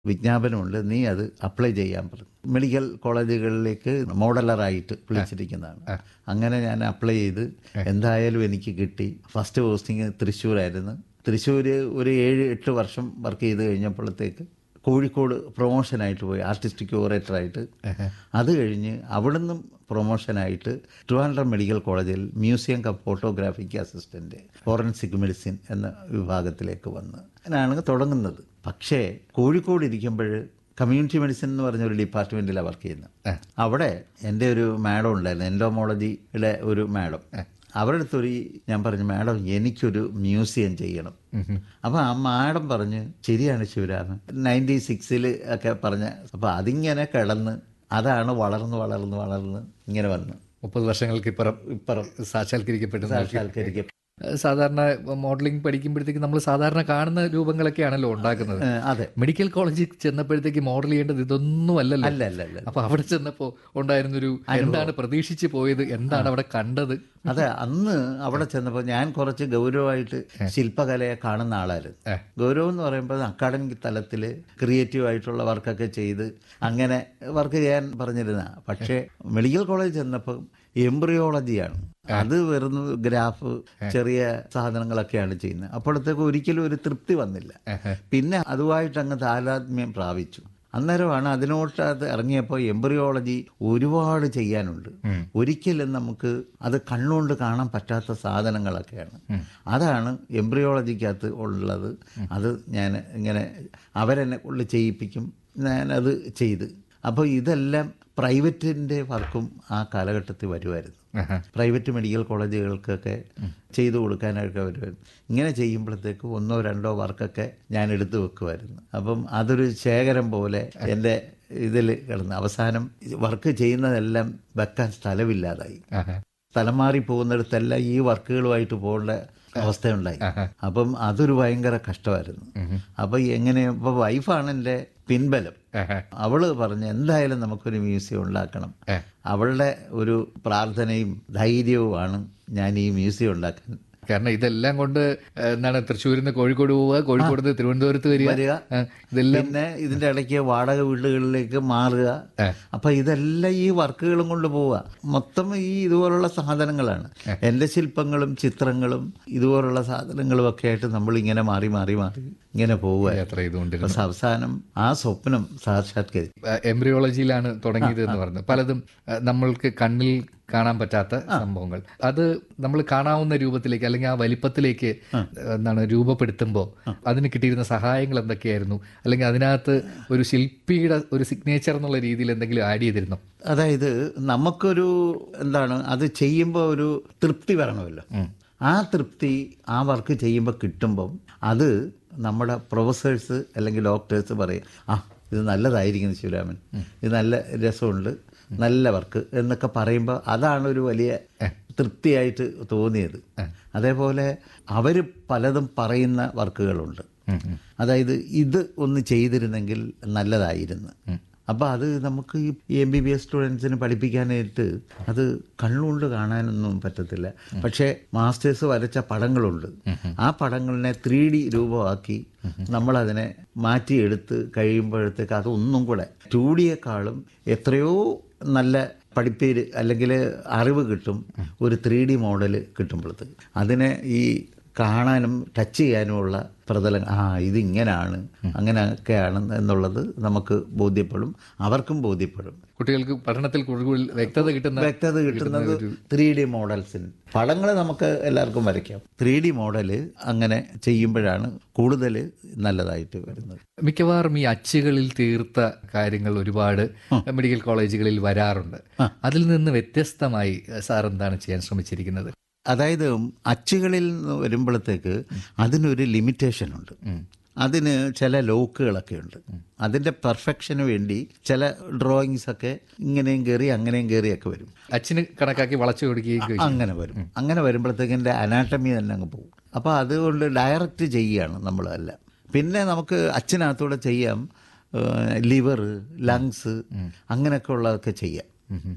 വിജ്ഞാപനമുണ്ട് നീ അത് അപ്ലൈ ചെയ്യാൻ പറഞ്ഞു മെഡിക്കൽ കോളേജുകളിലേക്ക് മോഡലറായിട്ട് വിളിച്ചിരിക്കുന്നതാണ് അങ്ങനെ ഞാൻ അപ്ലൈ ചെയ്ത് എന്തായാലും എനിക്ക് കിട്ടി ഫസ്റ്റ് പോസ്റ്റിംഗ് തൃശ്ശൂരായിരുന്നു തൃശ്ശൂർ ഒരു ഏഴ് എട്ട് വർഷം വർക്ക് ചെയ്ത് കഴിഞ്ഞപ്പോഴത്തേക്ക് കോഴിക്കോട് പ്രൊമോഷനായിട്ട് പോയി ആർട്ടിസ്റ്റിക് ക്യൂറേറ്ററായിട്ട് അത് കഴിഞ്ഞ് അവിടുന്ന് പ്രൊമോഷനായിട്ട് ട്രിവാൻഡ്രം മെഡിക്കൽ കോളേജിൽ museum cum photographic assistant forensic medicine എന്ന വിഭാഗത്തിലേക്ക് വന്ന് അങ്ങനെയാണ് തുടങ്ങുന്നത് പക്ഷേ കോഴിക്കോട് ഇരിക്കുമ്പോൾ കമ്മ്യൂണിറ്റി മെഡിസിൻ എന്ന് പറഞ്ഞ ഒരു ഡിപ്പാർട്ട്മെൻറ്റിലാണ് വർക്ക് ചെയ്യുന്നത് അവിടെ എൻ്റെ ഒരു മാഡം ഉണ്ടായിരുന്നു എൻഡോമോളജിയുടെ ഒരു മാഡം അവരുടെ അടുത്തൊരു ഞാൻ പറഞ്ഞു മാഡം എനിക്കൊരു മ്യൂസിയം ചെയ്യണം അപ്പോൾ ആ മാഡം പറഞ്ഞ് ശരിയാണ് ശിവരാമൻ നയൻറ്റി സിക്സിൽ ഒക്കെ പറഞ്ഞ അപ്പോൾ അതിങ്ങനെ കിടന്ന് അതാണ് വളർന്ന് വളർന്ന് വളർന്ന് ഇങ്ങനെ വന്ന് മുപ്പത് വർഷങ്ങൾക്ക് ഇപ്പുറം ഇപ്പുറം സാക്ഷാത്കരിക്കപ്പെട്ട സാക്ഷാത്കരിക്കും സാധാരണ മോഡലിംഗ് പഠിക്കുമ്പോഴത്തേക്ക് നമ്മൾ സാധാരണ കാണുന്ന രൂപങ്ങളൊക്കെയാണല്ലോ ഉണ്ടാക്കുന്നത് ഏ, അതെ മെഡിക്കൽ കോളേജിൽ ചെന്നപ്പോഴത്തേക്ക് മോഡൽ ചെയ്യേണ്ടത് ഇതൊന്നും അല്ലല്ലോ അല്ല അല്ല അല്ല അപ്പൊ അവിടെ ചെന്നപ്പോ ഉണ്ടായിരുന്നൊരു എന്താണ് പ്രതീക്ഷിച്ച് പോയത് എന്താണ് അവിടെ കണ്ടത് അതെ അന്ന് അവിടെ ചെന്നപ്പോൾ ഞാൻ കുറച്ച് ഗൗരവമായിട്ട് ശില്പകലയെ കാണുന്ന ആളായിരുന്നു ഗൗരവം എന്ന് പറയുമ്പോൾ അക്കാഡമിക് തലത്തിൽ ക്രിയേറ്റീവ് ആയിട്ടുള്ള വർക്കൊക്കെ ചെയ്ത് അങ്ങനെ വർക്ക് ചെയ്യാൻ പറഞ്ഞിരുന്ന പക്ഷേ മെഡിക്കൽ കോളേജ് ചെന്നപ്പോൾ എംബ്രിയോളജിയാണ് അത് വെറും ഗ്രാഫ് ചെറിയ സാധനങ്ങളൊക്കെയാണ് ചെയ്യുന്നത് അപ്പോഴത്തേക്ക് ഒരിക്കലും ഒരു തൃപ്തി വന്നില്ല പിന്നെ അതുമായിട്ട് അങ്ങ് താതാത്മ്യം പ്രാപിച്ചു അന്നേരമാണ് അതിനോട്ട് അത് ഇറങ്ങിയപ്പോൾ എംബ്രിയോളജി ഒരുപാട് ചെയ്യാനുണ്ട് ഒരിക്കലും നമുക്ക് അത് കണ്ണുകൊണ്ട് കാണാൻ പറ്റാത്ത സാധനങ്ങളൊക്കെയാണ് അതാണ് എംബ്രിയോളജിക്കകത്ത് ഉള്ളത് അത് ഞാൻ ഇങ്ങനെ അവരെന്നെ കൊണ്ട് ചെയ്യിപ്പിക്കും ഞാനത് ചെയ്ത് അപ്പോൾ ഇതെല്ലാം പ്രൈവറ്റിൻ്റെ വർക്കും ആ കാലഘട്ടത്തിൽ വരുമായിരുന്നു പ്രൈവറ്റ് മെഡിക്കൽ കോളേജുകൾക്കൊക്കെ ചെയ്തു കൊടുക്കാനൊക്കെ വരുമായിരുന്നു ഇങ്ങനെ ചെയ്യുമ്പോഴത്തേക്ക് ഒന്നോ രണ്ടോ വർക്കൊക്കെ ഞാൻ എടുത്തു വെക്കുമായിരുന്നു അപ്പം അതൊരു ശേഖരം പോലെ എൻ്റെ ഇതിൽ കിടന്ന് അവസാനം വർക്ക് ചെയ്യുന്നതെല്ലാം വെക്കാൻ സ്ഥലമില്ലാതായി സ്ഥലം മാറി പോകുന്നിടത്തെല്ലാം ഈ വർക്കുകളുമായിട്ട് പോകേണ്ട അവസ്ഥയുണ്ടായി അപ്പം അതൊരു ഭയങ്കര കഷ്ടമായിരുന്നു അപ്പം എങ്ങനെ ഇപ്പോൾ വൈഫാണ് എൻ്റെ പിൻബലം അവള് പറഞ്ഞു എന്തായാലും നമുക്കൊരു മ്യൂസിയം ഉണ്ടാക്കണം അവളുടെ ഒരു പ്രാർത്ഥനയും ധൈര്യവുമാണ് ഞാൻ ഈ മ്യൂസിയം ഉണ്ടാക്കാൻ കാരണം ഇതെല്ലാം കൊണ്ട് ഏഹ്, എന്താണ് തൃശ്ശൂരിൽ നിന്ന് കോഴിക്കോട് പോവുക കോഴിക്കോട് നിന്ന് തിരുവനന്തപുരത്ത് വരിക വരിക ആ, ഇതെല്ലാം പിന്നെ ഇതിന്റെ ഇടയ്ക്ക് വാടക വീടുകളിലേക്ക് മാറുക അപ്പൊ ഇതെല്ലാം ഈ വർക്കുകളും കൊണ്ട് പോവുക മൊത്തം ഈ ഇതുപോലുള്ള സാധനങ്ങളാണ് എൻ്റെ ശില്പങ്ങളും ചിത്രങ്ങളും ഇതുപോലുള്ള സാധനങ്ങളും ഒക്കെ ആയിട്ട് നമ്മൾ ഇങ്ങനെ മാറി മാറി മാറി ഇങ്ങനെ പോവുക യാത്ര ചെയ്തുകൊണ്ടിരുന്നു പക്ഷെ അവസാനം ആ സ്വപ്നം സാക്ഷാത്കരിച്ചു എംബ്രിയോളജിയിലാണ് തുടങ്ങിയത് എന്ന് പറഞ്ഞു പലതും ആ, നമ്മൾക്ക് കണ്ണിൽ കാണാൻ പറ്റാത്ത സംഭവങ്ങൾ അത് നമ്മൾ കാണാവുന്ന രൂപത്തിലേക്ക് അല്ലെങ്കിൽ ആ വലിപ്പത്തിലേക്ക് എന്താണ് രൂപപ്പെടുത്തുമ്പോൾ അതിന് കിട്ടിയിരുന്ന സഹായങ്ങൾ എന്തൊക്കെയായിരുന്നു അല്ലെങ്കിൽ അതിനകത്ത് ഒരു ശില്പിയുടെ ഒരു സിഗ്നേച്ചർ എന്നുള്ള രീതിയിൽ എന്തെങ്കിലും ആഡ് ചെയ്തിരുന്നോ അതായത് നമുക്കൊരു എന്താണ് അത് ചെയ്യുമ്പോൾ ഒരു തൃപ്തി വരണമല്ലോ ആ തൃപ്തി ആ വർക്ക് ചെയ്യുമ്പോൾ കിട്ടുമ്പം അത് നമ്മുടെ പ്രൊഫസേഴ്സ് അല്ലെങ്കിൽ ഡോക്ടേഴ്സ് പറയും ആ ഇത് നല്ലതായിരിക്കുന്നു ശിവരാമൻ ഇത് നല്ല രസമുണ്ട് നല്ല വർക്ക് എന്നൊക്കെ പറയുമ്പോൾ അതാണ് ഒരു വലിയ തൃപ്തിയായിട്ട് തോന്നിയത് അതേപോലെ അവർ പലതും പറയുന്ന വർക്കുകളുണ്ട് അതായത് ഇത് ഒന്ന് ചെയ്തിരുന്നെങ്കിൽ നല്ലതായിരുന്നു അപ്പോൾ അത് നമുക്ക് ഈ എം ബി ബി എസ് സ്റ്റുഡൻസിന് പഠിപ്പിക്കാനായിട്ട് അത് കണ്ണുകൊണ്ട് കാണാനൊന്നും പറ്റത്തില്ല പക്ഷേ മാസ്റ്റേഴ്സ് വരച്ച പടങ്ങളുണ്ട് ആ പടങ്ങളിനെ ത്രീ ഡി രൂപമാക്കി നമ്മളതിനെ മാറ്റിയെടുത്ത് കഴിയുമ്പോഴത്തേക്ക് അതൊന്നും കൂടെ ടു ഡിയെക്കാളും എത്രയോ നല്ല പഠിപ്പേര് അല്ലെങ്കിൽ അറിവ് കിട്ടും ഒരു ത്രീ ഡി മോഡൽ കിട്ടുമ്പോഴത്തേക്ക് അതിനെ ഈ കാണാനും ടച്ച് ചെയ്യാനുമുള്ള പ്രതലം ആ ഇത് ഇങ്ങനെയാണ് അങ്ങനെയൊക്കെയാണ് എന്നുള്ളത് നമുക്ക് ബോധ്യപ്പെടും അവർക്കും ബോധ്യപ്പെടും കുട്ടികൾക്ക് പഠനത്തിൽ കൂടുതൽ വ്യക്തത കിട്ടുന്ന വ്യക്തത കിട്ടുന്നത് ത്രീ ഡി മോഡൽസിന് പടങ്ങൾ നമുക്ക് എല്ലാവർക്കും വരയ്ക്കാം ത്രീ ഡി മോഡല് അങ്ങനെ ചെയ്യുമ്പോഴാണ് കൂടുതൽ നല്ലതായിട്ട് വരുന്നത് മിക്കവാറും ഈ അച്ചുകളിൽ തീർത്ത കാര്യങ്ങൾ ഒരുപാട് മെഡിക്കൽ കോളേജുകളിൽ വരാറുണ്ട് അതിൽ നിന്ന് വ്യത്യസ്തമായി സാർ എന്താണ് ചെയ്യാൻ ശ്രമിച്ചിരിക്കുന്നത് അതായത് അച്ചുകളിൽ നിന്ന് വരുമ്പോഴത്തേക്ക് അതിനൊരു ലിമിറ്റേഷൻ ഉണ്ട് അതിന് ചില ലോക്കുകളൊക്കെ ഉണ്ട് അതിൻ്റെ പെർഫെക്ഷന് വേണ്ടി ചില ഡ്രോയിങ്സ് ഒക്കെ ഇങ്ങനെയും കയറി അങ്ങനെയും കയറിയൊക്കെ വരും അച്ഛന് കണക്കാക്കി വളച്ചു കൊടുക്കുകയും ചെയ്യും. അങ്ങനെ വരും അങ്ങനെ വരുമ്പോഴത്തേക്ക് എൻ്റെ അനാട്ടമി തന്നെ അങ്ങ് പോകും അപ്പോൾ അതുകൊണ്ട് ഡയറക്റ്റ് ചെയ്യുകയാണ് നമ്മളെല്ലാം പിന്നെ നമുക്ക് അച്ഛനകത്തൂടെ ചെയ്യാം ലിവർ ലങ്സ് അങ്ങനെയൊക്കെ ഉള്ളതൊക്കെ ചെയ്യാം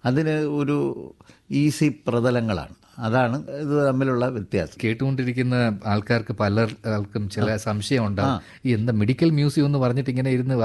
അതിന് ഒരു ഈസി പ്രതലങ്ങളാണ് അതാണ് ഇത് തമ്മിലുള്ള വ്യത്യാസം കേട്ടുകൊണ്ടിരിക്കുന്ന ആൾക്കാർക്ക് പലർക്കും ചില സംശയം ഉണ്ടാവും ഈ എന്താ മെഡിക്കൽ മ്യൂസിയം എന്ന് പറഞ്ഞിട്ട് ഇങ്ങനെ ഇരുന്ന്